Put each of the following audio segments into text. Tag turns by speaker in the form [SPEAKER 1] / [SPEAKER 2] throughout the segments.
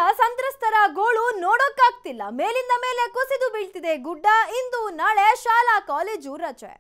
[SPEAKER 1] ಸಂತ್ರಸ್ತರ ಗೋಳು ನೋಡೋಕ್ಕಾಗ್ತಿಲ್ಲ ಮೇಲಿಂದ ಮೇಲೆ ಕುಸಿದು ಬೀಳ್ತಿದೆ ಗುಡ್ಡ ಇಂದು ನಾಳೆ ಶಾಲಾ ಕಾಲೇಜು ರಜೆ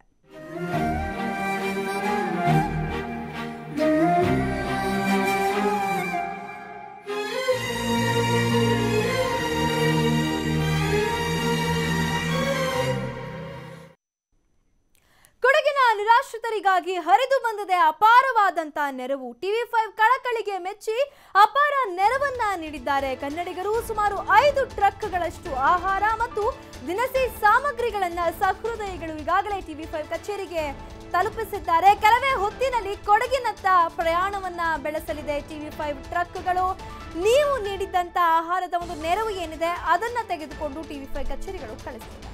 [SPEAKER 1] ಕೊಡಗಿನ ನಿರಾಶ್ರಿತರಿಗಾಗಿ ಹರಿದು ಬಂದಿದೆ ಅಪಾರವಾದಂತ ನೆರವು ಟಿವಿ ಫೈವ್ ಕಳಕಳಿಗೆ ಮೆಚ್ಚಿ ಅಪಾರ ನೆರವನ್ನ ನೀಡಿದ್ದಾರೆ ಕನ್ನಡಿಗರು ಸುಮಾರು ಐದು ಟ್ರಕ್ಗಳಷ್ಟು ಆಹಾರ ಮತ್ತು ದಿನಸಿ ಸಾಮಗ್ರಿಗಳನ್ನ ಸಹೃದಯಿಗಳು ಈಗಾಗಲೇ ಟಿವಿ ಫೈವ್ ಕಚೇರಿಗೆ ತಲುಪಿಸಿದ್ದಾರೆ ಕೆಲವೇ ಹೊತ್ತಿನಲ್ಲಿ ಕೊಡಗಿನತ್ತ ಪ್ರಯಾಣವನ್ನ ಬೆಳೆಸಲಿದೆ ಟಿವಿ ಫೈವ್ ಟ್ರಕ್ಗಳು ನೀವು ನೀಡಿದಂತ ಆಹಾರದ ಒಂದು ನೆರವು ಏನಿದೆ ಅದನ್ನ ತೆಗೆದುಕೊಂಡು ಟಿವಿ ಫೈವ್ ಕಚೇರಿಗಳು ಕಳಿಸಿದೆ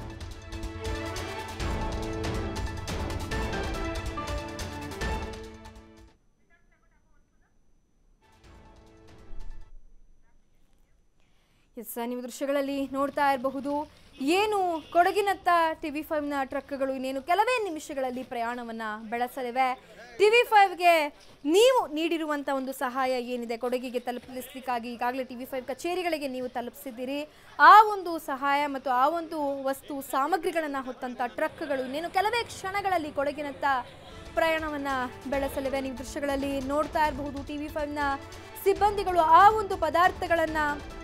[SPEAKER 1] ಎಸ್ ನೀವು ದೃಶ್ಯಗಳಲ್ಲಿ ನೋಡ್ತಾ ಇರಬಹುದು ಏನು ಕೊಡಗಿನತ್ತ ಟಿವಿ ಫೈವ್ನ ಟ್ರಕ್ಗಳು ಇನ್ನೇನು ಕೆಲವೇ ನಿಮಿಷಗಳಲ್ಲಿ ಪ್ರಯಾಣವನ್ನ ಬೆಳೆಸಲಿವೆ ಟಿವಿ ಫೈವ್ಗೆ ನೀವು ನೀಡಿರುವಂಥ ಒಂದು ಸಹಾಯ ಏನಿದೆ ಕೊಡಗಿಗೆ ತಲುಪಿಸಲಿಕ್ಕಾಗಿ ಈಗಾಗಲೇ ಟಿವಿ ಫೈವ್ ಕಚೇರಿಗಳಿಗೆ ನೀವು ತಲುಪಿಸಿದ್ದೀರಿ ಆ ಒಂದು ಸಹಾಯ ಮತ್ತು ಆ ಒಂದು ವಸ್ತು ಸಾಮಗ್ರಿಗಳನ್ನು ಹೊತ್ತಂಥ ಟ್ರಕ್ಗಳು ಇನ್ನೇನು ಕೆಲವೇ ಕ್ಷಣಗಳಲ್ಲಿ ಕೊಡಗಿನತ್ತ ಪ್ರಯಾಣವನ್ನ ಬೆಳೆಸಲಿವೆ ನೀವು ದೃಶ್ಯಗಳಲ್ಲಿ ನೋಡ್ತಾ ಇರಬಹುದು ಟಿವಿ ಫೈವ್ನ ಸಿಬ್ಬಂದಿಗಳು ಆ ಒಂದು ಪದಾರ್ಥಗಳನ್ನ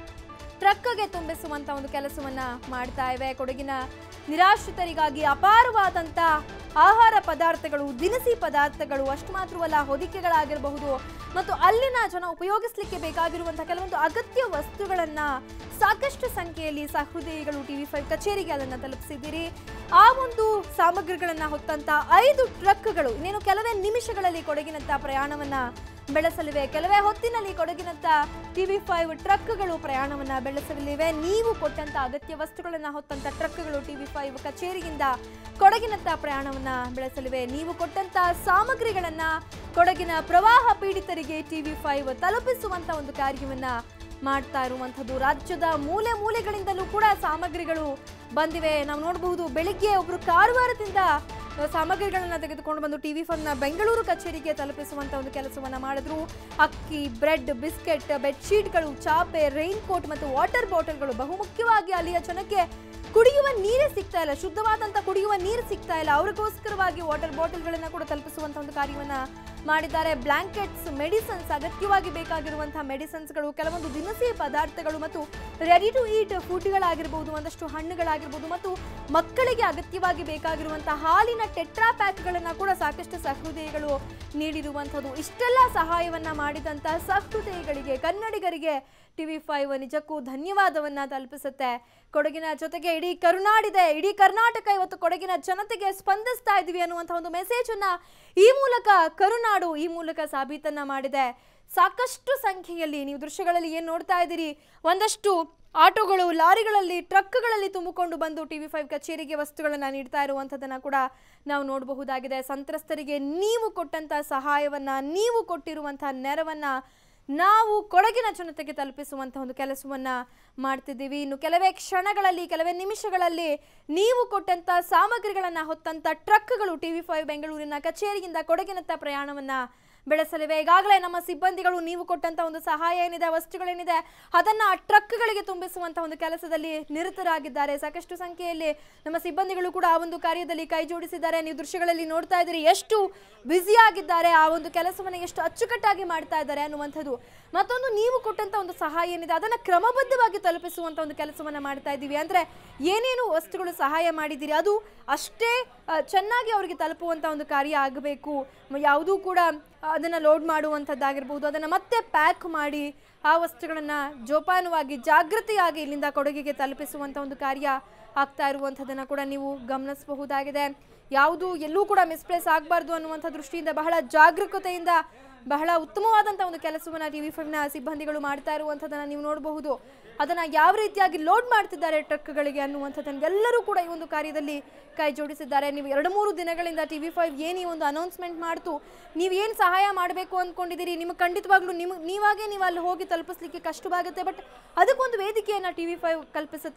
[SPEAKER 1] ಟ್ರಕ್ಗೆ ತುಂಬಿಸುವಂತ ಒಂದು ಕೆಲಸವನ್ನ ಮಾಡ್ತಾ ಇವೆ ಕೊಡಗಿನ ನಿರಾಶ್ರಿತರಿಗಾಗಿ ಅಪಾರವಾದಂತ ಆಹಾರ ಪದಾರ್ಥಗಳು ದಿನಸಿ ಪದಾರ್ಥಗಳು ಅಷ್ಟು ಮಾತ್ರವಲ್ಲ ಹೊದಿಕೆಗಳಾಗಿರಬಹುದು ಮತ್ತು ಅಲ್ಲಿನ ಜನ ಉಪಯೋಗಿಸ್ಲಿಕ್ಕೆ ಬೇಕಾಗಿರುವಂತಹ ಕೆಲವೊಂದು ಅಗತ್ಯ ವಸ್ತುಗಳನ್ನ ಸಾಕಷ್ಟು ಸಂಖ್ಯೆಯಲ್ಲಿ ಸಹೃದಯಿಗಳು ಟಿವಿ ಫೈವ್ ಕಚೇರಿಗೆ ಅದನ್ನ ತಲುಪಿಸಿದ್ದೀರಿ ಆ ಒಂದು ಸಾಮಗ್ರಿಗಳನ್ನ ಹೊತ್ತಂತ ಐದು ಟ್ರಕ್ಗಳು ಇನ್ನೇನು ಕೆಲವೇ ನಿಮಿಷಗಳಲ್ಲಿ ಕೊಡಗಿನತ್ತ ಪ್ರಯಾಣವನ್ನ ಬೆಳೆಸಲಿವೆ ಕೆಲವೇ ಹೊತ್ತಿನಲ್ಲಿ ಕೊಡಗಿನತ್ತ ಟಿವಿ ಫೈವ್ ಟ್ರಕ್ಗಳು ಪ್ರಯಾಣವನ್ನ ಬೆಳೆಸಲಿವೆ ನೀವು ಕೊಟ್ಟಂತ ಅಗತ್ಯ ವಸ್ತುಗಳನ್ನ ಹೊತ್ತಂತ ಟ್ರಕ್ಗಳು ಟಿವಿ ಫೈವ್ ಕಚೇರಿಯಿಂದ ಕೊಡಗಿನತ್ತ ಪ್ರಯಾಣವನ್ನ ಬೆಳೆಸಲಿವೆ ನೀವು ಕೊಟ್ಟಂತ ಸಾಮಗ್ರಿಗಳನ್ನ ಕೊಡಗಿನ ಪ್ರವಾಹ ಪೀಡಿತರಿಗೆ ಟಿವಿ ಫೈವ್ ತಲುಪಿಸುವಂತ ಒಂದು ಕಾರ್ಯವನ್ನ ಮಾಡ್ತಾ ಇರುವಂಥದ್ದು ರಾಜ್ಯದ ಮೂಲೆ ಮೂಲೆಗಳಿಂದಲೂ ಕೂಡ ಸಾಮಗ್ರಿಗಳು ಬಂದಿವೆ ನಾವು ನೋಡಬಹುದು ಬೆಳಿಗ್ಗೆ ಒಬ್ರು ಕಾರವಾರದಿಂದ ಸಾಮಗ್ರಿಗಳನ್ನ ತೆಗೆದುಕೊಂಡು ಬಂದು ಟಿವಿ ಫೋನ್ನ ಬೆಂಗಳೂರು ಕಚೇರಿಗೆ ತಲುಪಿಸುವಂತ ಒಂದು ಕೆಲಸವನ್ನ ಮಾಡಿದ್ರು ಅಕ್ಕಿ ಬ್ರೆಡ್ ಬಿಸ್ಕೆಟ್ ಬೆಡ್ಶೀಟ್ಗಳು ಚಾಪೆ ರೈನ್ ಕೋಟ್ ಮತ್ತು ವಾಟರ್ ಬಾಟಲ್ಗಳು ಬಹುಮುಖ್ಯವಾಗಿ ಅಲ್ಲಿಯ ಜನಕ್ಕೆ ಕುಡಿಯುವ ನೀರೇ ಸಿಗ್ತಾ ಇಲ್ಲ ಶುದ್ಧವಾದಂತ ಕುಡಿಯುವ ನೀರು ಸಿಗ್ತಾ ಇಲ್ಲ ಅವ್ರಿಗೋಸ್ಕರವಾಗಿ ವಾಟರ್ ಬಾಟಲ್ಗಳನ್ನ ಕೂಡ ತಲುಪಿಸುವಂತ ಒಂದು ಕಾರ್ಯವನ್ನ ಮಾಡಿದ್ದಾರೆ ಬ್ಲಾಂಕೆಟ್ಸ್ ಮೆಡಿಸನ್ಸ್ ಅಗತ್ಯವಾಗಿ ಬೇಕಾಗಿರುವಂತಹ ಮೆಡಿಸನ್ಸ್ಗಳು ಕೆಲವೊಂದು ದಿನಸಿ ಪದಾರ್ಥಗಳು ಮತ್ತು ರೆಡಿ ಟು ಈಟ್ ಫುಡ್ಗಳಾಗಿರ್ಬೋದು ಒಂದಷ್ಟು ಹಣ್ಣುಗಳಾಗಿರ್ಬೋದು ಮತ್ತು ಮಕ್ಕಳಿಗೆ ಅಗತ್ಯವಾಗಿ ಬೇಕಾಗಿರುವಂತಹ ಹಾಲಿನ ಟೆಟ್ರಾ ಪ್ಯಾಕ್ಗಳನ್ನ ಕೂಡ ಸಾಕಷ್ಟು ಸಹೃದಯಿಗಳು ನೀಡಿರುವಂಥದ್ದು ಇಷ್ಟೆಲ್ಲ ಸಹಾಯವನ್ನ ಮಾಡಿದಂತಹ ಸಹೃದಯಿಗಳಿಗೆ ಕನ್ನಡಿಗರಿಗೆ ಟಿವಿ ಫೈವ್ ನಿಜಕ್ಕೂ ಧನ್ಯವಾದವನ್ನ ತಲುಪಿಸುತ್ತೆ ಕೊಡಗಿನ ಜೊತೆಗೆ ಇಡೀ ಕರುನಾಡಿದೆ ಇಡೀ ಕರ್ನಾಟಕ ಇವತ್ತು ಕೊಡಗಿನ ಜನತೆಗೆ ಸ್ಪಂದಿಸ್ತಾ ಇದೀವಿ ಅನ್ನುವಂಥ ಒಂದು ಮೆಸೇಜ್ ಅನ್ನ ಈ ಮೂಲಕ ಕರುನಾಡು ಈ ಮೂಲಕ ಸಾಬೀತನ್ನ ಮಾಡಿದೆ ಸಾಕಷ್ಟು ಸಂಖ್ಯೆಯಲ್ಲಿ ನೀವು ದೃಶ್ಯಗಳಲ್ಲಿ ಏನು ನೋಡ್ತಾ ಇದ್ದೀರಿ ಒಂದಷ್ಟು ಆಟೋಗಳು ಲಾರಿಗಳಲ್ಲಿ ಟ್ರಕ್ಗಳಲ್ಲಿ ತುಂಬಿಕೊಂಡು ಬಂದು ಟಿವಿ ಫೈವ್ ಕಚೇರಿಗೆ ವಸ್ತುಗಳನ್ನು ನೀಡ್ತಾ ಇರುವಂಥದ್ದನ್ನು ಕೂಡ ನಾವು ನೋಡಬಹುದಾಗಿದೆ ಸಂತ್ರಸ್ತರಿಗೆ ನೀವು ಕೊಟ್ಟಂಥ ಸಹಾಯವನ್ನ ನೀವು ಕೊಟ್ಟಿರುವಂತಹ ನೆರವನ್ನ ನಾವು ಕೊಡಗಿನ ಜನತೆಗೆ ತಲುಪಿಸುವಂತಹ ಒಂದು ಕೆಲಸವನ್ನ ಮಾಡ್ತಿದ್ದೀವಿ ಇನ್ನು ಕೆಲವೇ ಕ್ಷಣಗಳಲ್ಲಿ ಕೆಲವೇ ನಿಮಿಷಗಳಲ್ಲಿ ನೀವು ಕೊಟ್ಟಂತ ಸಾಮಗ್ರಿಗಳನ್ನ ಹೊತ್ತಂತ ಟ್ರಕ್ಗಳು ಟಿವಿ ಫೈವ್ ಬೆಂಗಳೂರಿನ ಕಚೇರಿಯಿಂದ ಕೊಡಗಿನತ್ತ ಪ್ರಯಾಣವನ್ನ ಬೆಳೆಸಲಿವೆ ಈಗಾಗಲೇ ನಮ್ಮ ಸಿಬ್ಬಂದಿಗಳು ನೀವು ಕೊಟ್ಟಂತ ಒಂದು ಸಹಾಯ ಏನಿದೆ ವಸ್ತುಗಳೇನಿದೆ ಅದನ್ನ ಆ ಟ್ರಕ್ಗಳಿಗೆ ತುಂಬಿಸುವಂತ ಒಂದು ಕೆಲಸದಲ್ಲಿ ನಿರತರಾಗಿದ್ದಾರೆ ಸಾಕಷ್ಟು ಸಂಖ್ಯೆಯಲ್ಲಿ ನಮ್ಮ ಸಿಬ್ಬಂದಿಗಳು ಕೂಡ ಆ ಒಂದು ಕಾರ್ಯದಲ್ಲಿ ಕೈ ಜೋಡಿಸಿದ್ದಾರೆ ನೀವು ದೃಶ್ಯಗಳಲ್ಲಿ ನೋಡ್ತಾ ಇದ್ದೀರಿ ಎಷ್ಟು ಬ್ಯುಸಿಯಾಗಿದ್ದಾರೆ ಆ ಒಂದು ಕೆಲಸವನ್ನು ಎಷ್ಟು ಅಚ್ಚುಕಟ್ಟಾಗಿ ಮಾಡ್ತಾ ಇದ್ದಾರೆ ಅನ್ನುವಂಥದ್ದು ಮತ್ತೊಂದು ನೀವು ಕೊಟ್ಟಂತ ಒಂದು ಸಹಾಯ ಏನಿದೆ ಅದನ್ನ ಕ್ರಮಬದ್ಧವಾಗಿ ತಲುಪಿಸುವಂತ ಒಂದು ಕೆಲಸವನ್ನ ಮಾಡ್ತಾ ಇದ್ದೀವಿ ಅಂದ್ರೆ ಏನೇನು ವಸ್ತುಗಳು ಸಹಾಯ ಮಾಡಿದ್ದೀರಿ ಅದು ಅಷ್ಟೇ ಆ, ಚೆನ್ನಾಗಿ ಅವರಿಗೆ ತಲುಪುವಂತ ಒಂದು ಕಾರ್ಯ ಆಗಬೇಕು ಯಾವುದೂ ಕೂಡ ಅದನ್ನ ಲೋಡ್ ಮಾಡುವಂಥದ್ದಾಗಿರ್ಬೋದು ಅದನ್ನ ಮತ್ತೆ ಪ್ಯಾಕ್ ಮಾಡಿ ಆ ವಸ್ತುಗಳನ್ನ ಜೋಪಾನವಾಗಿ ಜಾಗೃತಿಯಾಗಿ ಇಲ್ಲಿಂದ ಕೊಡಗಿಗೆ ತಲುಪಿಸುವಂತ ಒಂದು ಕಾರ್ಯ ಆಗ್ತಾ ಇರುವಂಥದ್ದನ್ನ ಕೂಡ ನೀವು ಗಮನಿಸಬಹುದಾಗಿದೆ ಯಾವುದು ಎಲ್ಲೂ ಕೂಡ ಮಿಸ್ಪ್ಲೇಸ್ ಆಗಬಾರ್ದು ಅನ್ನುವಂಥ ದೃಷ್ಟಿಯಿಂದ ಬಹಳ ಜಾಗರೂಕತೆಯಿಂದ ಬಹಳ ಉತ್ತಮವಾದಂಥ ಒಂದು ಕೆಲಸವನ್ನ ಟಿ ವಿ ಫೈವ್ನ ಸಿಬ್ಬಂದಿಗಳು ಮಾಡ್ತಾ ಇರುವಂಥದ್ದನ್ನ ನೀವು ನೋಡಬಹುದು ಅದನ್ನ ಯಾವ ರೀತಿಯಾಗಿ ಲೋಡ್ ಮಾಡ್ತಿದ್ದಾರೆ ಟ್ರಕ್ಗಳಿಗೆ ಅನ್ನುವಂಥದ್ದನ್ನು ಎಲ್ಲರೂ ಕೂಡ ಈ ಒಂದು ಕಾರ್ಯದಲ್ಲಿ ಕೈ ಜೋಡಿಸಿದ್ದಾರೆ ನೀವು ಎರಡು ಮೂರು ದಿನಗಳಿಂದ ಟಿ ವಿ ಫೈವ್ ಏನು ಈ ಒಂದು ಅನೌನ್ಸ್ಮೆಂಟ್ ಮಾಡ್ತು ನೀವು ಏನು ಸಹಾಯ ಮಾಡಬೇಕು ಅಂದ್ಕೊಂಡಿದ್ದೀರಿ ನಿಮಗೆ ಖಂಡಿತವಾಗ್ಲೂ ನಿಮಗೆ ನೀವಾಗೇ ನೀವು ಅಲ್ಲಿ ಹೋಗಿ ತಲುಪಿಸ್ಲಿಕ್ಕೆ ಕಷ್ಟವಾಗುತ್ತೆ ಬಟ್ ಅದಕ್ಕೊಂದು ವೇದಿಕೆಯನ್ನು ಟಿ ವಿ ಫೈವ್ ಕಲ್ಪಿಸುತ್ತೆ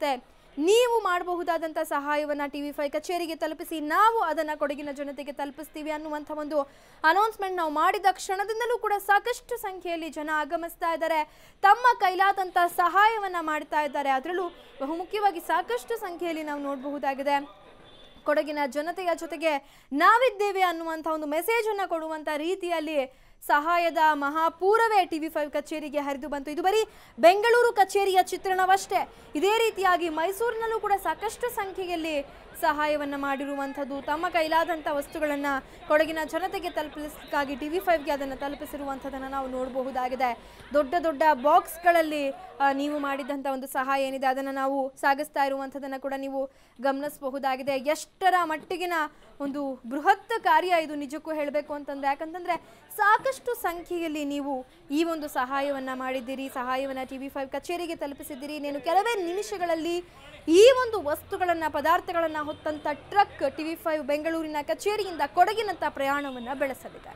[SPEAKER 1] ನೀವು ಮಾಡಬಹುದಾದಂಥ ಸಹಾಯವನ್ನು ಟಿ ವಿ ಫೈ ಕಚೇರಿಗೆ ತಲುಪಿಸಿ ನಾವು ಅದನ್ನು ಕೊಡಗಿನ ಜನತೆಗೆ ತಲುಪಿಸ್ತೀವಿ ಅನ್ನುವಂಥ ಒಂದು ಅನೌನ್ಸ್ಮೆಂಟ್ ನಾವು ಮಾಡಿದ ಕ್ಷಣದಿಂದಲೂ ಕೂಡ ಸಾಕಷ್ಟು ಸಂಖ್ಯೆಯಲ್ಲಿ ಜನ ಆಗಮಿಸ್ತಾ ಇದ್ದಾರೆ ತಮ್ಮ ಕೈಲಾದಂಥ ಸಹಾಯವನ್ನು ಮಾಡ್ತಾ ಇದ್ದಾರೆ ಅದರಲ್ಲೂ ಬಹುಮುಖ್ಯವಾಗಿ ಸಾಕಷ್ಟು ಸಂಖ್ಯೆಯಲ್ಲಿ ನಾವು ನೋಡಬಹುದಾಗಿದೆ ಕೊಡಗಿನ ಜನತೆಯ ಜೊತೆಗೆ ನಾವಿದ್ದೇವೆ ಅನ್ನುವಂಥ ಒಂದು ಮೆಸೇಜನ್ನು ಕೊಡುವಂಥ ರೀತಿಯಲ್ಲಿ ಸಹಾಯದ ಮಹಾಪೂರವೇ ಟಿ ವಿ ಫೈವ್ ಕಚೇರಿಗೆ ಹರಿದು ಬಂತು ಇದು ಬರೀ ಬೆಂಗಳೂರು ಕಚೇರಿಯ ಚಿತ್ರಣವಷ್ಟೇ ಇದೇ ರೀತಿಯಾಗಿ ಮೈಸೂರಿನಲ್ಲೂ ಕೂಡ ಸಾಕಷ್ಟು ಸಂಖ್ಯೆಯಲ್ಲಿ ಸಹಾಯವನ್ನು ಮಾಡಿರುವಂಥದ್ದು ತಮ್ಮ ಕೈಲಾದಂಥ ವಸ್ತುಗಳನ್ನು ಕೊಡಗಿನ ಜನತೆಗೆ ತಲುಪಿಸಲಿಕ್ಕಾಗಿ ಟಿ ವಿ ಫೈವ್ಗೆ ಅದನ್ನು ತಲುಪಿಸಿರುವಂಥದ್ದನ್ನು ನಾವು ನೋಡಬಹುದಾಗಿದೆ ದೊಡ್ಡ ದೊಡ್ಡ ಬಾಕ್ಸ್ಗಳಲ್ಲಿ ಆ, ನೀವು ಮಾಡಿದಂಥ ಒಂದು ಸಹಾಯ ಏನಿದೆ ಅದನ್ನು ನಾವು ಸಾಗಿಸ್ತಾ ಇರುವಂಥದ್ದನ್ನು ಕೂಡ ನೀವು ಗಮನಿಸಬಹುದಾಗಿದೆ ಎಷ್ಟರ ಮಟ್ಟಿಗಿನ ಒಂದು ಬೃಹತ್ ಕಾರ್ಯ ಇದು ನಿಜಕ್ಕೂ ಹೇಳಬೇಕು ಅಂತಂದ್ರೆ ಯಾಕಂತಂದ್ರೆ ಸಾಕಷ್ಟು ಸಂಖ್ಯೆಯಲ್ಲಿ ನೀವು ಈ ಒಂದು ಸಹಾಯವನ್ನು ಮಾಡಿದ್ದೀರಿ ಸಹಾಯವನ್ನು ಟಿ ವಿ ಫೈವ್ ಕಚೇರಿಗೆ ತಲುಪಿಸಿದ್ದೀರಿ ಇನ್ನೇನು ಕೆಲವೇ ನಿಮಿಷಗಳಲ್ಲಿ ಈ ಒಂದು ವಸ್ತುಗಳನ್ನು ಪದಾರ್ಥಗಳನ್ನು ಹೊತ್ತಂಥ ಟ್ರಕ್ ಟಿ ವಿ ಫೈವ್ ಬೆಂಗಳೂರಿನ ಕಚೇರಿಯಿಂದ ಕೊಡಗಿನಂಥ ಪ್ರಯಾಣವನ್ನು ಬೆಳೆಸಲಿದೆ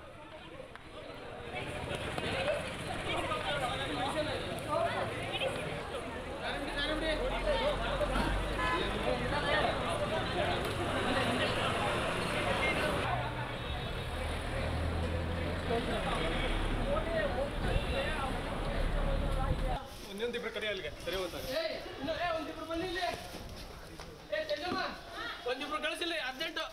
[SPEAKER 2] ಒಂದೊಂದಿಬ್ರು ಕರಿ ಅಲ್ಲಿಗೆ ಸರಿ ಹೋಗ್ತಾರೆ ಒಂದಿಬ್ರು ಕಳಿಸಿಲ್ಲ ಅರ್ಜೆಂಟು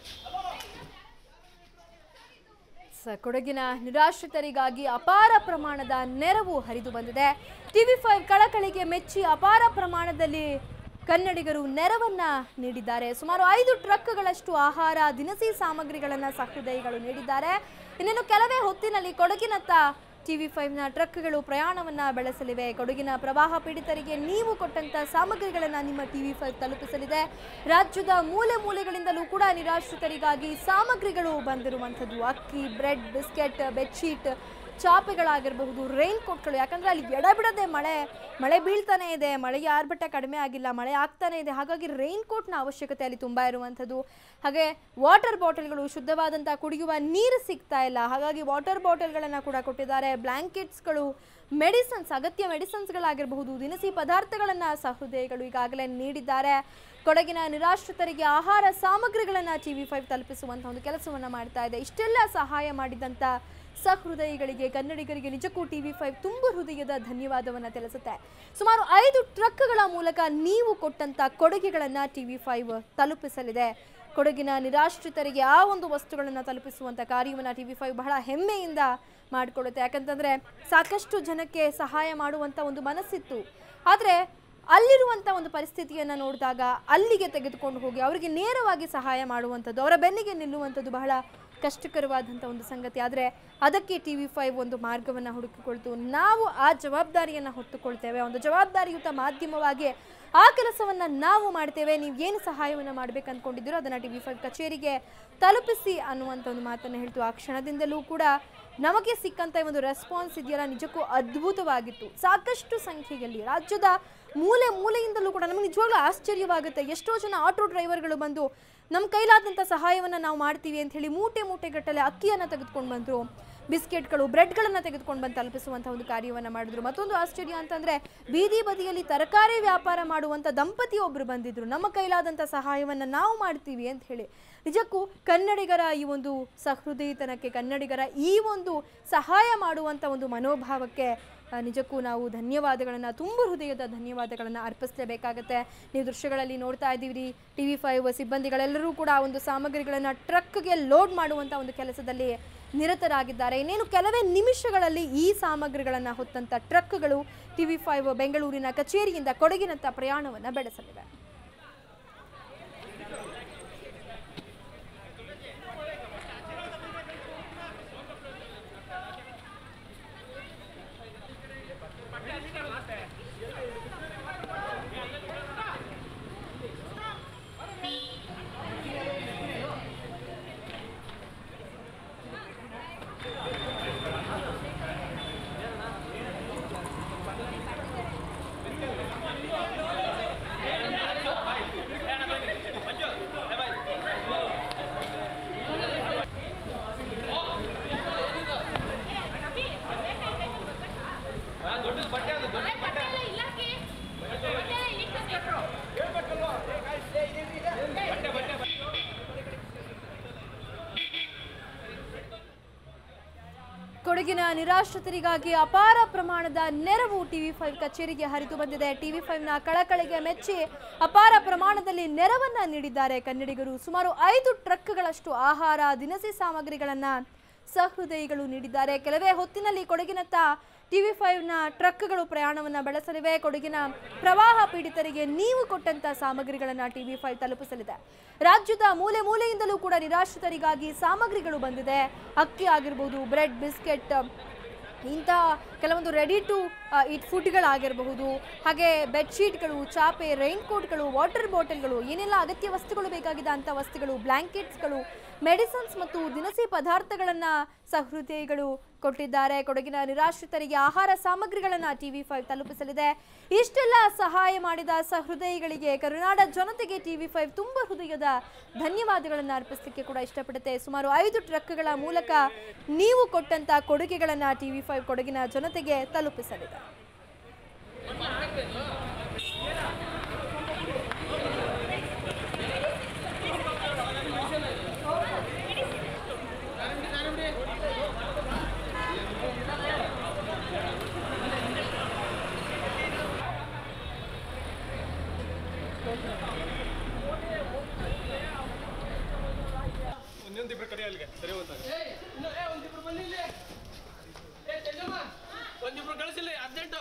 [SPEAKER 1] ಸ- ಕೊಡಗಿನ ನಿರಾಶ್ರಿತರಿಗಾಗಿ ಅಪಾರ ಪ್ರಮಾಣದ ನೆರವು ಹರಿದು ಬಂದಿದೆ ಟಿವಿ ಫೈವ್ ಕಳಕಳಿಗೆ ಮೆಚ್ಚಿ ಅಪಾರ ಪ್ರಮಾಣದಲ್ಲಿ ಕನ್ನಡಿಗರು ನೆರವನ್ನ ನೀಡಿದ್ದಾರೆ ಸುಮಾರು ಐದು ಟ್ರಕ್ಗಳಷ್ಟು ಆಹಾರ ದಿನಸಿ ಸಾಮಗ್ರಿಗಳನ್ನು ಸಹೃದಯಿಗಳು ನೀಡಿದ್ದಾರೆ ಇನ್ನೇನು ಕೆಲವೇ ಹೊತ್ತಿನಲ್ಲಿ ಕೊಡಗಿನತ್ತ ಟಿವಿ ಫೈವ್ನ ಟ್ರಕ್ಗಳು ಪ್ರಯಾಣವನ್ನ ಬೆಳೆಸಲಿವೆ ಕೊಡಗಿನ ಪ್ರವಾಹ ಪೀಡಿತರಿಗೆ ನೀವು ಕೊಟ್ಟಂತ ಸಾಮಗ್ರಿಗಳನ್ನು ನಿಮ್ಮ ಟಿವಿ ಫೈವ್ ತಲುಪಿಸಲಿದೆ ರಾಜ್ಯದ ಮೂಲೆ ಮೂಲೆಗಳಿಂದಲೂ ಕೂಡ ನಿರಾಶ್ರಿತರಿಗಾಗಿ ಸಾಮಗ್ರಿಗಳು ಬಂದಿರುವಂಥದ್ದು ಅಕ್ಕಿ ಬ್ರೆಡ್ ಬಿಸ್ಕೆಟ್ ಬೆಡ್ಶೀಟ್ ಚಾಪೆಗಳಾಗಿರಬಹುದು ರೈನ್ ಕೋಟ್ಗಳು ಯಾಕಂದ್ರೆ ಅಲ್ಲಿ ಎಡಬಿಡದೆ ಮಳೆ ಮಳೆ ಬೀಳ್ತಾನೆ ಇದೆ ಮಳೆಯ ಆರ್ಭಟ ಕಡಿಮೆ ಆಗಿಲ್ಲ ಮಳೆ ಆಗ್ತಾನೆ ಇದೆ ಹಾಗಾಗಿ ರೈನ್ ಕೋಟ್ನ ಅವಶ್ಯಕತೆ ಅಲ್ಲಿ ತುಂಬ ಇರುವಂಥದ್ದು ಹಾಗೆ ವಾಟರ್ ಬಾಟಲ್ಗಳು ಶುದ್ಧವಾದಂಥ ಕುಡಿಯುವ ನೀರು ಸಿಗ್ತಾ ಇಲ್ಲ ಹಾಗಾಗಿ ವಾಟರ್ ಬಾಟಲ್ಗಳನ್ನು ಕೂಡ ಕೊಟ್ಟಿದ್ದಾರೆ ಬ್ಲ್ಯಾಂಕೆಟ್ಸ್ಗಳು ಮೆಡಿಸನ್ಸ್ ಅಗತ್ಯ ಮೆಡಿಸನ್ಸ್ಗಳಾಗಿರಬಹುದು ದಿನಸಿ ಪದಾರ್ಥಗಳನ್ನು ಸಹೃದಯಗಳು ಈಗಾಗಲೇ ನೀಡಿದ್ದಾರೆ ಕೊಡಗಿನ ನಿರಾಶ್ರಿತರಿಗೆ ಆಹಾರ ಸಾಮಗ್ರಿಗಳನ್ನು ಟಿ ವಿ ಫೈವ್ ತಲುಪಿಸುವಂಥ ಒಂದು ಕೆಲಸವನ್ನು ಮಾಡ್ತಾ ಇದೆ ಇಷ್ಟೆಲ್ಲ ಸಹಾಯ ಮಾಡಿದಂಥ ಸಹೃದಯಿಗಳಿಗೆ ಕನ್ನಡಿಗರಿಗೆ ನಿಜಕ್ಕೂ ಟಿ ವಿ ಫೈವ್ ತುಂಬ ಹೃದಯದ ಧನ್ಯವಾದವನ್ನು ತಿಳಿಸುತ್ತೆ ಸುಮಾರು ಐದು ಟ್ರಕ್ಗಳ ಮೂಲಕ ನೀವು ಕೊಟ್ಟಂತ ಕೊಡುಗೆಗಳನ್ನು ಟಿ ವಿ ಫೈವ್ ತಲುಪಿಸಲಿದೆ ಕೊಡಗಿನ ನಿರಾಶ್ರಿತರಿಗೆ ಆ ಒಂದು ವಸ್ತುಗಳನ್ನು ತಲುಪಿಸುವಂಥ ಕಾರ್ಯವನ್ನು ಟಿ ವಿ ಫೈವ್ ಬಹಳ ಹೆಮ್ಮೆಯಿಂದ ಮಾಡಿಕೊಡುತ್ತೆ ಯಾಕಂತಂದರೆ ಸಾಕಷ್ಟು ಜನಕ್ಕೆ ಸಹಾಯ ಮಾಡುವಂಥ ಒಂದು ಮನಸ್ಸಿತ್ತು ಆದರೆ ಅಲ್ಲಿರುವಂಥ ಒಂದು ಪರಿಸ್ಥಿತಿಯನ್ನು ನೋಡಿದಾಗ ಅಲ್ಲಿಗೆ ತೆಗೆದುಕೊಂಡು ಹೋಗಿ ಅವರಿಗೆ ನೇರವಾಗಿ ಸಹಾಯ ಮಾಡುವಂಥದ್ದು ಅವರ ಬೆನ್ನಿಗೆ ನಿಲ್ಲುವಂಥದ್ದು ಬಹಳ ಕಷ್ಟಕರವಾದಂಥ ಒಂದು ಸಂಗತಿ ಆದರೆ ಅದಕ್ಕೆ ಟಿ ವಿ ಫೈವ್ ಒಂದು ಮಾರ್ಗವನ್ನು ಹುಡುಕಿಕೊಳ್ತು ನಾವು ಆ ಜವಾಬ್ದಾರಿಯನ್ನು ಹೊತ್ತುಕೊಳ್ತೇವೆ ಒಂದು ಜವಾಬ್ದಾರಿಯುತ ಮಾಧ್ಯಮವಾಗಿ ಆ ಕೆಲಸವನ್ನು ನಾವು ಮಾಡ್ತೇವೆ ನೀವು ಏನು ಸಹಾಯವನ್ನು ಮಾಡ್ಬೇಕು ಅಂದ್ಕೊಂಡಿದ್ದೀರೋ ಅದನ್ನು ಟಿ ವಿ ಫೈವ್ ಕಚೇರಿಗೆ ತಲುಪಿಸಿ ಅನ್ನುವಂಥ ಒಂದು ಮಾತನ್ನು ಹೇಳ್ತು ಆ ಕ್ಷಣದಿಂದಲೂ ಕೂಡ ನಮಗೆ ಸಿಕ್ಕಂಥ ಈ ಒಂದು ರೆಸ್ಪಾನ್ಸ್ ಇದೆಯಲ್ಲ ನಿಜಕ್ಕೂ ಅದ್ಭುತವಾಗಿತ್ತು ಸಾಕಷ್ಟು ಸಂಖ್ಯೆಯಲ್ಲಿ ರಾಜ್ಯದ ಮೂಲೆ ಮೂಲೆಯಿಂದಲೂ ಕೂಡ ನಮಗೆ ನಿಜವಾಗ್ಲೂ ಆಶ್ಚರ್ಯವಾಗುತ್ತೆ ಎಷ್ಟೋ ಜನ ಆಟೋ ಡ್ರೈವರ್ಗಳು ಬಂದು ನಮ್ಮ ಕೈಲಾದಂಥ ಸಹಾಯವನ್ನು ನಾವು ಮಾಡ್ತೀವಿ ಅಂತ ಹೇಳಿ ಮೂಟೆ ಮೂಟೆಗಟ್ಟಲೆ ಅಕ್ಕಿಯನ್ನು ತೆಗೆದುಕೊಂಡು ಬಂದರು ಬಿಸ್ಕೆಟ್ಗಳು ಬ್ರೆಡ್ಗಳನ್ನು ತೆಗೆದುಕೊಂಡು ಬಂದು ತಲುಪಿಸುವಂಥ ಒಂದು ಕಾರ್ಯವನ್ನು ಮಾಡಿದ್ರು ಮತ್ತೊಂದು ಆಶ್ಚರ್ಯ ಅಂತಂದರೆ ಬೀದಿ ಬದಿಯಲ್ಲಿ ತರಕಾರಿ ವ್ಯಾಪಾರ ಮಾಡುವಂಥ ದಂಪತಿ ಒಬ್ಬರು ಬಂದಿದ್ರು ನಮ್ಮ ಕೈಲಾದಂಥ ಸಹಾಯವನ್ನು ನಾವು ಮಾಡ್ತೀವಿ ಅಂತ ಹೇಳಿ ನಿಜಕ್ಕೂ ಕನ್ನಡಿಗರ ಈ ಒಂದು ಸಹೃದಯತನಕ್ಕೆ ಕನ್ನಡಿಗರ ಈ ಒಂದು ಸಹಾಯ ಮಾಡುವಂಥ ಒಂದು ಮನೋಭಾವಕ್ಕೆ ಆ, ನಿಜಕ್ಕೂ ನಾವು ಧನ್ಯವಾದಗಳನ್ನು ತುಂಬ ಹೃದಯದ ಧನ್ಯವಾದಗಳನ್ನು ಅರ್ಪಿಸಲೇಬೇಕಾಗತ್ತೆ ನೀವು ದೃಶ್ಯಗಳಲ್ಲಿ ನೋಡ್ತಾ ಇದ್ದೀವಿ ಟಿ ವಿ ಫೈವ್ ಸಿಬ್ಬಂದಿಗಳೆಲ್ಲರೂ ಕೂಡ ಆ ಒಂದು ಸಾಮಗ್ರಿಗಳನ್ನು ಟ್ರಕ್ಗೆ ಲೋಡ್ ಮಾಡುವಂಥ ಒಂದು ಕೆಲಸದಲ್ಲಿ ನಿರತರಾಗಿದ್ದಾರೆ ಇನ್ನೇನು ಕೆಲವೇ ನಿಮಿಷಗಳಲ್ಲಿ ಈ ಸಾಮಗ್ರಿಗಳನ್ನು ಹೊತ್ತಂಥ ಟ್ರಕ್ಗಳು ಟಿ ವಿ ಫೈವ್ ಬೆಂಗಳೂರಿನ ಕಚೇರಿಯಿಂದ ಕೊಡಗಿನತ್ತ ಪ್ರಯಾಣವನ್ನು ಬೆಳೆಸಲಿವೆ ಕೊಡಗಿನ ನಿರಾಶ್ರಿತರಿಗಾಗಿ ಅಪಾರ ಪ್ರಮಾಣದ ನೆರವು ಟಿವಿ ಫೈವ್ ಕಚೇರಿಗೆ ಹರಿದು ಬಂದಿದೆ ಟಿವಿ ಫೈವ್ನ ಕಳಕಳಿಗೆ ಮೆಚ್ಚಿ ಅಪಾರ ಪ್ರಮಾಣದಲ್ಲಿ ನೆರವನ್ನ ನೀಡಿದ್ದಾರೆ ಕನ್ನಡಿಗರು ಸುಮಾರು ಐದು ಟ್ರಕ್ಗಳಷ್ಟು ಆಹಾರ ದಿನಸಿ ಸಾಮಗ್ರಿಗಳನ್ನ ಸಹೃದಯಿಗಳು ನೀಡಿದ್ದಾರೆ ಕೆಲವೇ ಹೊತ್ತಿನಲ್ಲಿ ಕೊಡಗಿನತ್ತ ಟಿವಿ ಫೈವ್ನ ಟ್ರಕ್ಗಳು ಪ್ರಯಾಣವನ್ನು ಬೆಳೆಸಲಿವೆ ಕೊಡಗಿನ ಪ್ರವಾಹ ಪೀಡಿತರಿಗೆ ನೀವು ಕೊಟ್ಟಂತ ಸಾಮಗ್ರಿಗಳನ್ನು ಟಿವಿ ಫೈವ್ ತಲುಪಿಸಲಿದೆ ರಾಜ್ಯದ ಮೂಲೆ ಮೂಲೆಯಿಂದಲೂ ಕೂಡ ನಿರಾಶ್ರಿತರಿಗಾಗಿ ಸಾಮಗ್ರಿಗಳು ಬಂದಿದೆ ಅಕ್ಕಿ ಆಗಿರ್ಬೋದು ಬ್ರೆಡ್ ಬಿಸ್ಕೆಟ್ ಇಂಥ ಕೆಲವೊಂದು ರೆಡಿ ಟು ಇಟ್ ಫುಡ್ಗಳಾಗಿರಬಹುದು ಹಾಗೆ ಬೆಡ್ಶೀಟ್ಗಳು ಚಾಪೆ ರೈನ್ ಕೋಟ್ಗಳು ವಾಟರ್ ಬಾಟಲ್ಗಳು ಏನೆಲ್ಲ ಅಗತ್ಯ ವಸ್ತುಗಳು ಬೇಕಾಗಿದೆ ಅಂಥ ವಸ್ತುಗಳು ಬ್ಲ್ಯಾಂಕೆಟ್ಸ್ಗಳು ಮೆಡಿಸನ್ಸ್ ಮತ್ತು ದಿನಸಿ ಪದಾರ್ಥಗಳನ್ನು ಸಹೃದಯಿಗಳು ಕೊಟ್ಟಿದ್ದಾರೆ ಕೊಡಗಿನ ನಿರಾಶ್ರಿತರಿಗೆ ಆಹಾರ ಸಾಮಗ್ರಿಗಳನ್ನು ಟಿವಿ ಫೈವ್ ತಲುಪಿಸಲಿದೆ ಇಷ್ಟೆಲ್ಲ ಸಹಾಯ ಮಾಡಿದ ಸಹೃದಯಿಗಳಿಗೆ ಕರುನಾಡ ಜನತೆಗೆ ಟಿವಿ ಫೈವ್ ತುಂಬ ಹೃದಯದ ಧನ್ಯವಾದಗಳನ್ನು ಅರ್ಪಿಸಲಿಕ್ಕೆ ಕೂಡ ಇಷ್ಟಪಡುತ್ತೆ ಸುಮಾರು ಐದು ಟ್ರಕ್ಗಳ ಮೂಲಕ ನೀವು ಕೊಟ್ಟಂತ ಕೊಡುಗೆಗಳನ್ನು ಟಿವಿ ಫೈವ್ ಕೊಡಗಿನ ಜನತೆಗೆ ತಲುಪಿಸಲಿದೆ
[SPEAKER 2] ಒಂದೊಂದಿಬ್ರು ಕರಿ ಅಲ್ಲಿಗೆ ಸರಿ ಹೋಗ್ತಾರೆ ಒಂದಿಬ್ರು ಕಳಿಸಿಲ್ಲ ಅರ್ಜೆಂಟು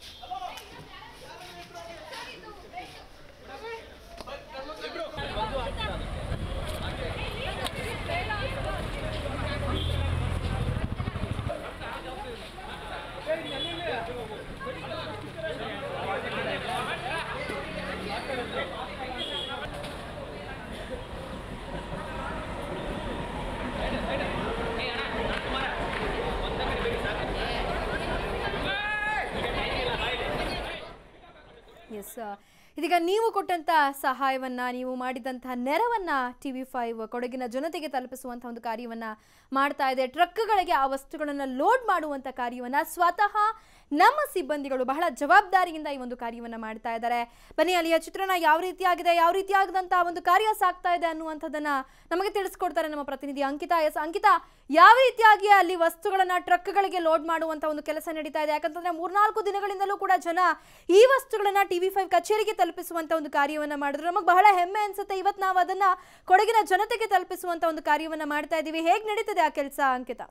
[SPEAKER 1] ಎಸ್ ಇದೀಗ ನೀವು ಕೊಟ್ಟಂತ ಸಹಾಯವನ್ನ ನೀವು ಮಾಡಿದಂತಹ ನೆರವನ್ನ ಟಿವಿ ಫೈವ್ ಕೊಡಗಿನ ಜನತೆಗೆ ತಲುಪಿಸುವಂತ ಒಂದು ಕಾರ್ಯವನ್ನ ಮಾಡ್ತಾ ಇದೆ ಟ್ರಕ್ಗಳಿಗೆ ಆ ವಸ್ತುಗಳನ್ನ ಲೋಡ್ ಮಾಡುವಂತ ಕಾರ್ಯವನ್ನ ಸ್ವತಃ ನಮ್ಮ ಸಿಬ್ಬಂದಿಗಳು ಬಹಳ ಜವಾಬ್ದಾರಿಯಿಂದ ಈ ಒಂದು ಕಾರ್ಯವನ್ನ ಮಾಡ್ತಾ ಇದ್ದಾರೆ ಬನ್ನಿ ಅಲ್ಲಿಯ ಚಿತ್ರಣ ಯಾವ ರೀತಿಯಾಗಿದೆ ಯಾವ ರೀತಿಯಾಗದಂತ ಒಂದು ಕಾರ್ಯ ಸಾಗ್ತಾ ಇದೆ ಅನ್ನುವಂಥದ್ದನ್ನ ನಮಗೆ ತಿಳಿಸ್ಕೊಡ್ತಾರೆ ನಮ್ಮ ಪ್ರತಿನಿಧಿ ಅಂಕಿತಾ ಎಸ್ ಅಂಕಿತಾ ಯಾವ ರೀತಿಯಾಗಿ ಅಲ್ಲಿ ವಸ್ತುಗಳನ್ನ ಟ್ರಕ್ಗಳಿಗೆ ಲೋಡ್ ಮಾಡುವಂತ ಒಂದು ಕೆಲಸ ನಡೀತಾ ಇದೆ ಯಾಕಂತಂದ್ರೆ ಮೂರ್ನಾಲ್ಕು ದಿನಗಳಿಂದಲೂ ಕೂಡ ಜನ ಈ ವಸ್ತುಗಳನ್ನ ಟಿವಿ ಫೈವ್ ಕಚೇರಿಗೆ ತಲುಪಿಸುವಂತ ಒಂದು ಕಾರ್ಯವನ್ನ ಮಾಡಿದ್ರು ನಮಗೆ ಬಹಳ ಹೆಮ್ಮೆ ಅನ್ಸುತ್ತೆ ಇವತ್ತು ನಾವು ಅದನ್ನ ಕೊಡಗಿನ ಜನತೆಗೆ ತಲುಪಿಸುವಂತ ಒಂದು ಕಾರ್ಯವನ್ನ ಮಾಡ್ತಾ ಇದೀವಿ ಹೇಗ್ ನಡೀತದೆ ಆ ಕೆಲಸ ಅಂಕಿತಾ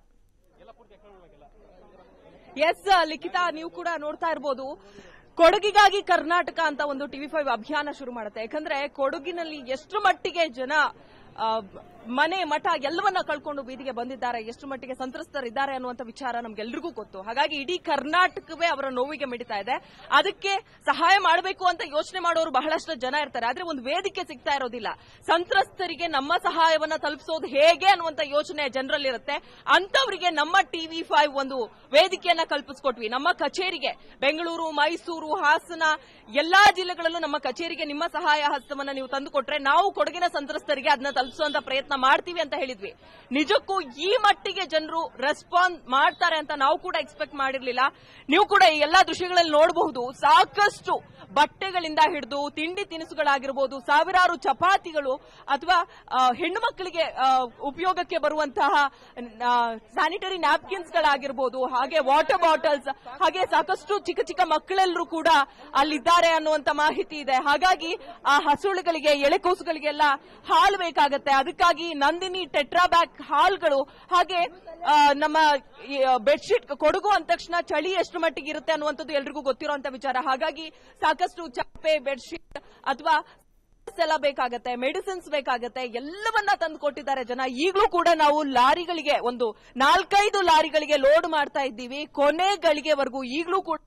[SPEAKER 3] ಎಸ್ ಲಿಖಿತ ನೀವು ಕೂಡ ನೋಡ್ತಾ ಇರ್ಬೋದು ಕೊಡಗಿಗಾಗಿ ಕರ್ನಾಟಕ ಅಂತ ಒಂದು ಟಿವಿ ಫೈವ್ ಅಭಿಯಾನ ಶುರು ಮಾಡುತ್ತೆ ಯಾಕಂದ್ರೆ ಕೊಡಗಿನಲ್ಲಿ ಎಷ್ಟು ಮಟ್ಟಿಗೆ ಜನ ಆ, ಮನೆ ಮಠ ಎಲ್ಲವನ್ನ ಕಳ್ಕೊಂಡು ಬೀದಿಗೆ ಬಂದಿದ್ದಾರೆ ಎಷ್ಟು ಮಟ್ಟಿಗೆ ಸಂತ್ರಸ್ತರಿದ್ದಾರೆ ಅನ್ನುವಂಥ ವಿಚಾರ ನಮ್ಗೆಲ್ರಿಗೂ ಗೊತ್ತು ಹಾಗಾಗಿ ಇಡೀ ಕರ್ನಾಟಕವೇ ಅವರ ನೋವಿಗೆ ಮಿಡಿತಾ ಇದೆ ಅದಕ್ಕೆ ಸಹಾಯ ಮಾಡಬೇಕು ಅಂತ ಯೋಚನೆ ಮಾಡೋರು ಬಹಳಷ್ಟು ಜನ ಇರ್ತಾರೆ ಆದ್ರೆ ಒಂದು ವೇದಿಕೆ ಸಿಗ್ತಾ ಇರೋದಿಲ್ಲ ಸಂತ್ರಸ್ತರಿಗೆ ನಮ್ಮ ಸಹಾಯವನ್ನ ತಲುಪಿಸೋದು ಹೇಗೆ ಅನ್ನುವಂಥ ಯೋಚನೆ ಜನರಲ್ಲಿರುತ್ತೆ ಅಂತವರಿಗೆ ನಮ್ಮ ಟಿವಿ ಫೈವ್ ಒಂದು ವೇದಿಕೆಯನ್ನ ಕಲ್ಪಿಸ್ಕೊಟ್ವಿ ನಮ್ಮ ಕಚೇರಿಗೆ ಬೆಂಗಳೂರು ಮೈಸೂರು ಹಾಸನ ಎಲ್ಲಾ ಜಿಲ್ಲೆಗಳಲ್ಲೂ ನಮ್ಮ ಕಚೇರಿಗೆ ನಿಮ್ಮ ಸಹಾಯ ಹಸ್ತವನ್ನ ನೀವು ತಂದುಕೊಟ್ರೆ ನಾವು ಕೊಡಗಿನ ಸಂತ್ರಸ್ತರಿಗೆ ಅದನ್ನ ತಲುಪಿಸುವಂತ ಪ್ರಯತ್ನ ಮಾಡ್ತೀವಿ ಅಂತ ಹೇಳಿದ್ವಿ ನಿಜಕ್ಕೂ ಈ ಮಟ್ಟಿಗೆ ಜನರು ರೆಸ್ಪಾನ್ಸ್ ಮಾಡ್ತಾರೆ ಅಂತ ನಾವು ಕೂಡ ಎಕ್ಸ್ಪೆಕ್ಟ್ ಮಾಡಿರ್ಲಿಲ್ಲ ನೀವು ಕೂಡ ಈ ಎಲ್ಲಾ ದೃಶ್ಯಗಳಲ್ಲಿ ನೋಡಬಹುದು ಸಾಕಷ್ಟು ಬಟ್ಟೆಗಳಿಂದ ಹಿಡಿದು ತಿಂಡಿ ತಿನಿಸುಗಳಾಗಿರ್ಬೋದು ಸಾವಿರಾರು ಚಪಾತಿಗಳು ಅಥವಾ ಆ, ಹೆಣ್ಣು ಮಕ್ಕಳಿಗೆ ಆ, ಉಪಯೋಗಕ್ಕೆ ಬರುವಂತಹ ಸ್ಯಾನಿಟರಿ ನ್ಯಾಪ್ಕಿನ್ಸ್ ಗಳಾಗಿರ್ಬೋದು ಹಾಗೆ ವಾಟರ್ ಬಾಟಲ್ಸ್ ಹಾಗೆ ಸಾಕಷ್ಟು ಚಿಕ್ಕ ಚಿಕ್ಕ ಮಕ್ಕಳೆಲ್ಲರೂ ಕೂಡ ಅಲ್ಲಿದ್ದಾರೆ ಅನ್ನುವಂತ ಮಾಹಿತಿ ಇದೆ ಹಾಗಾಗಿ ಆ ಹಸುಳುಗಳಿಗೆ ಎಳೆಕೋಸುಗಳಿಗೆಲ್ಲ ಹಾಲು ಬೇಕಾಗತ್ತೆ ಅದಕ್ಕಾಗಿ ನಂದಿನಿ ಟೆಟ್ರಾಬ್ಯಾಕ್ ಹಾಲ್ಗಳು ಹಾಗೆ ಆ, ನಮ್ಮ ಈ, ಆ, ಬೆಡ್ಶೀಟ್ ಕೊಡಗು ಅಂದ ತಕ್ಷಣ ಚಳಿ ಎಷ್ಟು ಮಟ್ಟಿಗೆ ಇರುತ್ತೆ ಅನ್ನುವಂಥದ್ದು ಎಲ್ರಿಗೂ ಗೊತ್ತಿರುವಂತ ವಿಚಾರ ಹಾಗಾಗಿ ಸಾಕಷ್ಟು ಚಾಪೆ ಬೆಡ್ಶೀಟ್ ಅಥವಾ ಎಲ್ಲ ಬೇಕಾಗತ್ತೆ ಮೆಡಿಸಿನ್ಸ್ ಬೇಕಾಗತ್ತೆ ಎಲ್ಲವನ್ನ ತಂದು ಕೊಟ್ಟಿದ್ದಾರೆ ಜನ ಈಗಲೂ ಕೂಡ ನಾವು ಲಾರಿಗಳಿಗೆ ಒಂದು ನಾಲ್ಕೈದು ಲಾರಿಗಳಿಗೆ ಲೋಡ್ ಮಾಡ್ತಾ ಇದ್ದೀವಿ ಕೊನೆ ಗಳಿಗೆವರೆಗೂ ಈಗಲೂ ಕೂಡ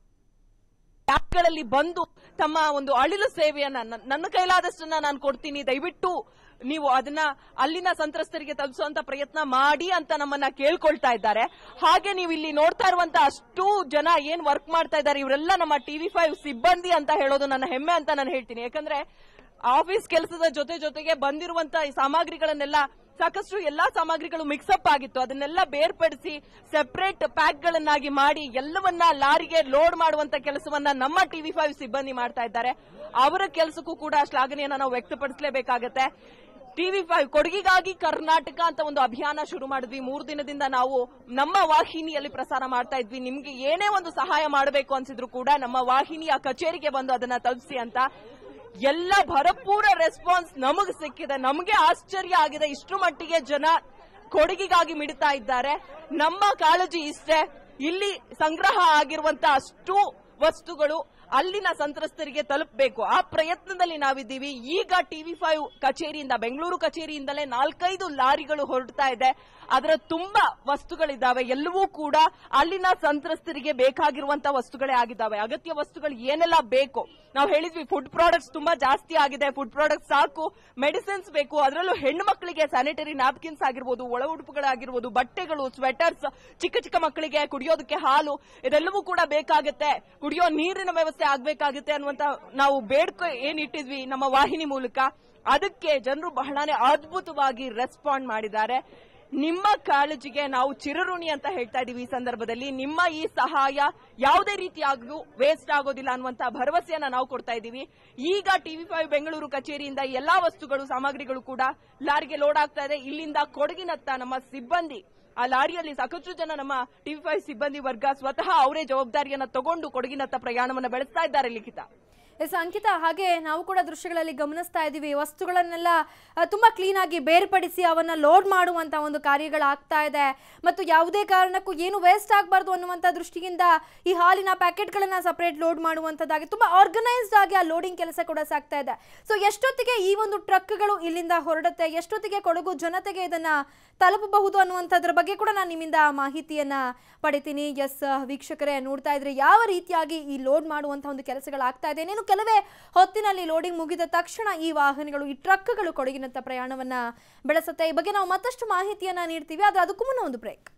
[SPEAKER 3] ಗಳಲ್ಲಿ ಬಂದು ತಮ್ಮ ಒಂದು ಅಳಿಲು ಸೇವೆಯನ್ನ ನನ್- ನನ್ನ ಕೈಲಾದಷ್ಟನ್ನ ನಾನು ಕೊಡ್ತೀನಿ ದಯವಿಟ್ಟು ನೀವು ಅದನ್ನ ಅಲ್ಲಿನ ಸಂತ್ರಸ್ತರಿಗೆ ತಲುಪಿಸುವಂತ ಪ್ರಯತ್ನ ಮಾಡಿ ಅಂತ ನಮ್ಮನ್ನ ಕೇಳ್ಕೊಳ್ತಾ ಇದ್ದಾರೆ ಹಾಗೆ ನೀವು ಇಲ್ಲಿ ನೋಡ್ತಾ ಇರುವಂತ ಅಷ್ಟು ಜನ ಏನ್ ವರ್ಕ್ ಮಾಡ್ತಾ ಇದ್ದಾರೆ ಇವರೆಲ್ಲ ನಮ್ಮ ಟಿವಿ ಫೈವ್ ಸಿಬ್ಬಂದಿ ಅಂತ ಹೇಳೋದು ನನ್ನ ಹೆಮ್ಮೆ ಅಂತ ನಾನು ಹೇಳ್ತೀನಿ ಯಾಕಂದ್ರೆ ಆಫೀಸ್ ಕೆಲಸದ ಜೊತೆ ಜೊತೆಗೆ ಬಂದಿರುವಂತ ಈ ಸಾಮಗ್ರಿಗಳನ್ನೆಲ್ಲ ಸಾಕಷ್ಟು ಎಲ್ಲಾ ಸಾಮಗ್ರಿಗಳು ಮಿಕ್ಸಪ್ ಆಗಿತ್ತು ಅದನ್ನೆಲ್ಲ ಬೇರ್ಪಡಿಸಿ ಸೆಪರೇಟ್ ಪ್ಯಾಕ್ ಗಳನ್ನಾಗಿ ಮಾಡಿ ಎಲ್ಲವನ್ನ ಲಾರಿಗೆ ಲೋಡ್ ಮಾಡುವಂತ ಕೆಲಸವನ್ನ ನಮ್ಮ ಟಿವಿ ಫೈವ್ ಸಿಬ್ಬಂದಿ ಮಾಡ್ತಾ ಇದ್ದಾರೆ ಅವರ ಕೆಲಸಕ್ಕೂ ಕೂಡ ಶ್ಲಾಘನೆಯನ್ನ ನಾವು ವ್ಯಕ್ತಪಡಿಸಲೇಬೇಕಾಗತ್ತೆ ಟಿವಿ ಫೈವ್ ಕೊಡಗಿಗಾಗಿ ಕರ್ನಾಟಕ ಅಂತ ಒಂದು ಅಭಿಯಾನ ಶುರು ಮಾಡಿದ್ವಿ ಮೂರು ದಿನದಿಂದ ನಾವು ನಮ್ಮ ವಾಹಿನಿಯಲ್ಲಿ ಪ್ರಸಾರ ಮಾಡ್ತಾ ಇದ್ವಿ ನಿಮ್ಗೆ ಏನೇ ಒಂದು ಸಹಾಯ ಮಾಡಬೇಕು ಅನ್ಸಿದ್ರು ಕೂಡ ನಮ್ಮ ವಾಹಿನಿಯ ಕಚೇರಿಗೆ ಬಂದು ಅದನ್ನ ತಲುಪಿಸಿ ಅಂತ ಎಲ್ಲ ಭರಪೂರ ರೆಸ್ಪಾನ್ಸ್ ನಮಗ್ ಸಿಕ್ಕಿದೆ ನಮಗೆ ಆಶ್ಚರ್ಯ ಆಗಿದೆ ಇಷ್ಟು ಮಟ್ಟಿಗೆ ಜನ ಕೊಡಗಿಗಾಗಿ ಮಿಡ್ತಾ ಇದ್ದಾರೆ ನಮ್ಮ ಕಾಳಜಿ ಇಷ್ಟೇ ಇಲ್ಲಿ ಸಂಗ್ರಹ ಆಗಿರುವಂತ ಅಷ್ಟು ವಸ್ತುಗಳು ಅಲ್ಲಿನ ಸಂತ್ರಸ್ತರಿಗೆ ತಲುಪಬೇಕು ಆ ಪ್ರಯತ್ನದಲ್ಲಿ ನಾವಿದ್ದೀವಿ ಈಗ ಟಿವಿ ಫೈವ್ ಕಚೇರಿಯಿಂದ ಬೆಂಗಳೂರು ಕಚೇರಿಯಿಂದಲೇ ನಾಲ್ಕೈದು ಲಾರಿಗಳು ಹೊರಡ್ತಾ ಇದೆ ಅದರ ತುಂಬಾ ವಸ್ತುಗಳಿದ್ದಾವೆ ಎಲ್ಲವೂ ಕೂಡ ಅಲ್ಲಿನ ಸಂತ್ರಸ್ತರಿಗೆ ಬೇಕಾಗಿರುವಂತ ವಸ್ತುಗಳೇ ಆಗಿದ್ದಾವೆ ಅಗತ್ಯ ವಸ್ತುಗಳು ಏನೆಲ್ಲ ಬೇಕು ನಾವು ಹೇಳಿದ್ವಿ ಫುಡ್ ಪ್ರಾಡಕ್ಟ್ಸ್ ತುಂಬಾ ಜಾಸ್ತಿ ಆಗಿದೆ ಫುಡ್ ಪ್ರಾಡಕ್ಟ್ಸ್ ಸಾಕು ಮೆಡಿಸಿನ್ಸ್ ಬೇಕು ಅದರಲ್ಲೂ ಹೆಣ್ಣು ಮಕ್ಕಳಿಗೆ ಸ್ಯಾನಿಟರಿ ನ್ಯಾಪ್ಕಿನ್ಸ್ ಆಗಿರ್ಬೋದು ಒಳ ಉಡುಪುಗಳಾಗಿರ್ಬೋದು ಬಟ್ಟೆಗಳು ಸ್ವೆಟರ್ಸ್ ಚಿಕ್ಕ ಚಿಕ್ಕ ಮಕ್ಕಳಿಗೆ ಕುಡಿಯೋದಕ್ಕೆ ಹಾಲು ಇದೆಲ್ಲವೂ ಕೂಡ ಬೇಕಾಗುತ್ತೆ ಕುಡಿಯೋ ನೀರಿನ ವ್ಯವಸ್ಥೆ ಆಗ್ಬೇಕಾಗುತ್ತೆ ಅನ್ನುವಂತ ನಾವು ಬೇಡ್ಕೊ ಏನ್ ಇಟ್ಟಿದ್ವಿ ನಮ್ಮ ವಾಹಿನಿ ಮೂಲಕ ಅದಕ್ಕೆ ಜನರು ಬಹಳನೇ ಅದ್ಭುತವಾಗಿ ರೆಸ್ಪಾಂಡ್ ಮಾಡಿದ್ದಾರೆ ನಿಮ್ಮ ಕಾಳಜಿಗೆ ನಾವು ಚಿರಋಣಿ ಅಂತ ಹೇಳ್ತಾ ಇದೀವಿ ಈ ಸಂದರ್ಭದಲ್ಲಿ ನಿಮ್ಮ ಈ ಸಹಾಯ ಯಾವುದೇ ರೀತಿಯಾಗಲೂ ವೇಸ್ಟ್ ಆಗೋದಿಲ್ಲ ಅನ್ನುವಂತ ಭರವಸೆಯನ್ನ ನಾವು ಕೊಡ್ತಾ ಇದ್ದೀವಿ ಈಗ ಟಿವಿ ಫೈವ್ ಬೆಂಗಳೂರು ಕಚೇರಿಯಿಂದ ಎಲ್ಲಾ ವಸ್ತುಗಳು ಸಾಮಗ್ರಿಗಳು ಕೂಡ ಲಾರಿಗೆ ಲೋಡ್ ಆಗ್ತಾ ಇದೆ ಇಲ್ಲಿಂದ ಕೊಡಗಿನತ್ತ ನಮ್ಮ ಸಿಬ್ಬಂದಿ ಆ ಲಾರಿಯಲ್ಲಿ ಸಾಕಷ್ಟು ಜನ ನಮ್ಮ ಟಿವಿ ಫೈವ್ ಸಿಬ್ಬಂದಿ ವರ್ಗ ಸ್ವತಃ ಅವರೇ ಜವಾಬ್ದಾರಿಯನ್ನ ತಗೊಂಡು ಕೊಡಗಿನತ್ತ ಪ್ರಯಾಣವನ್ನ ಬೆಳೆಸ್ತಾ ಇದ್ದಾರೆ ಲಿಖಿತ
[SPEAKER 1] ಎಸ್ ಅಂಕಿತಾ ಹಾಗೆ ನಾವು ಕೂಡ ದೃಶ್ಯಗಳಲ್ಲಿ ಗಮನಿಸ್ತಾ ಇದ್ದೀವಿ ವಸ್ತುಗಳನ್ನೆಲ್ಲ ಆ, ತುಂಬಾ ಕ್ಲೀನ್ ಆಗಿ ಬೇರ್ಪಡಿಸಿ ಅವನ್ನ ಲೋಡ್ ಮಾಡುವಂತ ಒಂದು ಕಾರ್ಯಗಳಾಗ್ತಾ ಇದೆ ಮತ್ತು ಯಾವುದೇ ಕಾರಣಕ್ಕೂ ಏನು ವೇಸ್ಟ್ ಆಗಬಾರ್ದು ಅನ್ನುವಂಥ ದೃಷ್ಟಿಯಿಂದ ಈ ಹಾಲಿನ ಪ್ಯಾಕೆಟ್ಗಳನ್ನ ಸಪರೇಟ್ ಲೋಡ್ ಮಾಡುವಂಥದ್ದಾಗಿ ತುಂಬಾ ಆರ್ಗನೈಸ್ಡ್ ಆಗಿ ಆ ಲೋಡಿಂಗ್ ಕೆಲಸ ಕೂಡ ಸಾಗ್ತಾ ಇದೆ ಸೊ ಎಷ್ಟೊತ್ತಿಗೆ ಈ ಒಂದು ಟ್ರಕ್ಗಳು ಇಲ್ಲಿಂದ ಹೊರಡುತ್ತೆ ಎಷ್ಟೊತ್ತಿಗೆ ಕೊಡಗು ಜನತೆಗೆ ಇದನ್ನ ತಲುಪಬಹುದು ಅನ್ನುವಂಥದ್ರ ಬಗ್ಗೆ ಕೂಡ ನಾನು ನಿಮ್ಮಿಂದ ಮಾಹಿತಿಯನ್ನ ಪಡಿತೀನಿ ಎಸ್ ವೀಕ್ಷಕರೇ ನೋಡ್ತಾ ಇದ್ರೆ ಯಾವ ರೀತಿಯಾಗಿ ಈ ಲೋಡ್ ಮಾಡುವಂಥ ಒಂದು ಕೆಲಸಗಳಾಗ್ತಾ ಇದೆ ಇನ್ನೇನು ಕೆಲವೇ ಹೊತ್ತಿನಲ್ಲಿ ಲೋಡಿಂಗ್ ಮುಗಿದ ತಕ್ಷಣ ಈ ವಾಹನಗಳು ಈ ಟ್ರಕ್ಗಳು ಕೊಡಗಿನತ್ತ ಪ್ರಯಾಣವನ್ನ ಬೆಳೆಸುತ್ತೆ ಈ ಬಗ್ಗೆ ನಾವು ಮತ್ತಷ್ಟು ಮಾಹಿತಿಯನ್ನ ನೀಡ್ತೀವಿ ಆದ್ರೆ ಅದಕ್ಕೂ ಮುನ್ನ ಒಂದು ಬ್ರೇಕ್